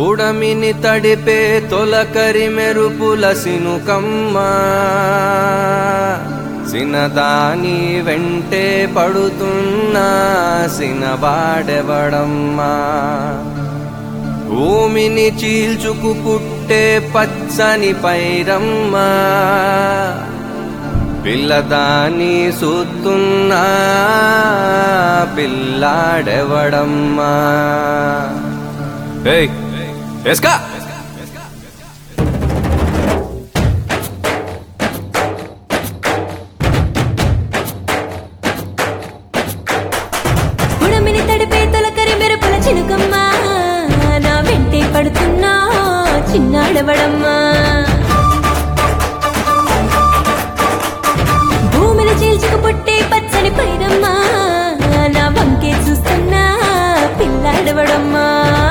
బుడమిని తడిపే తొలకరి మెరుపుల సినుకమ్మ సినదాని వెంటే పడుతున్నా సినవాడెవడమ్మా భూమిని చీల్చుకు పుట్టే పచ్చని పైరమ్మా పిల్లదాని సూతున్నా పిల్లాడెవడమ్మా ఏయ్ ఎస్కా ఉడమిని తడిపే తొలకరి మెరుపుల చినుకమ్మ నా వెంటే పడుతున్నా చిన్నాడవడమ్మా భూమిని చీల్చుకు పుట్టే పచ్చని పైరమ్మా నా వంకే చూస్తున్నా పిల్లాడవడమ్మా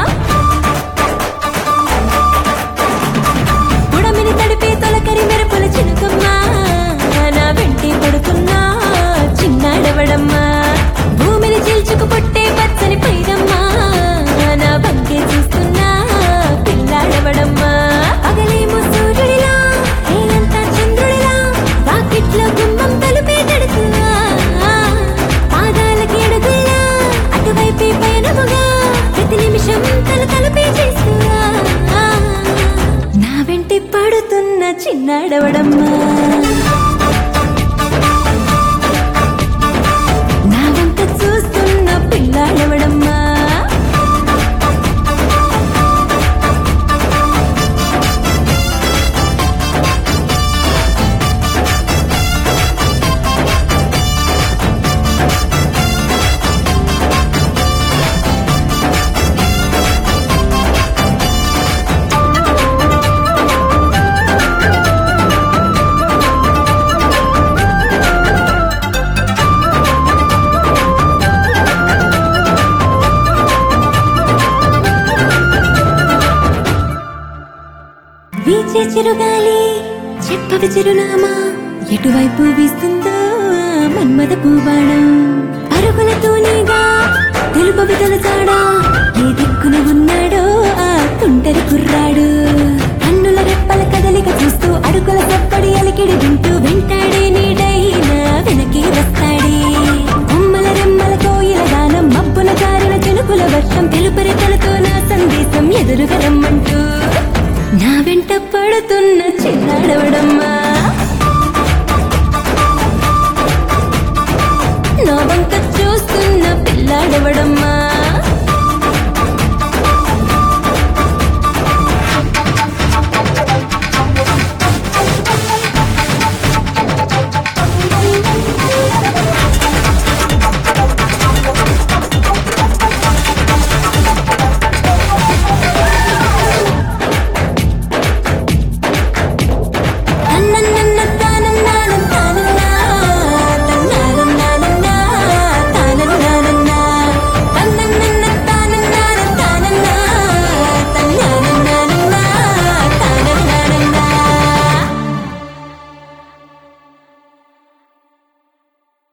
ఉడమిని తడిపే తొలకరి మెరుపుల చినుకమ్మ నా వెంటే పడుతున్నా చిన్నాడవడమ్మా భూమిని చీల్చుకు పుట్టే పచ్చని పైరమ్మా నా వంకే చూస్తున్నా పిల్లాడవడమ్మా పగలేమో సూర్యుడిలా నేనంతా చంద్రుడిలా వాకిట్లో గుమ్మం తలుపే తడుతున్నా పాదాలకి అడుగుల్లా అటువైపే పయనముగా ప్రతి నిమిషం తల తలుపే చేస్తున్నా నా వెంటి పడుతున్న చిన్నాడవడమ్మా నా వంక చూస్తున్న పిల్లాడవడమ్మా వీచే చిరుగాలి చెప్పవి చిరునామా ఎటువైపు వీస్తుందో మన్మద పూబాణం పరుగులతోనేగా తెలుపవి తలచాడా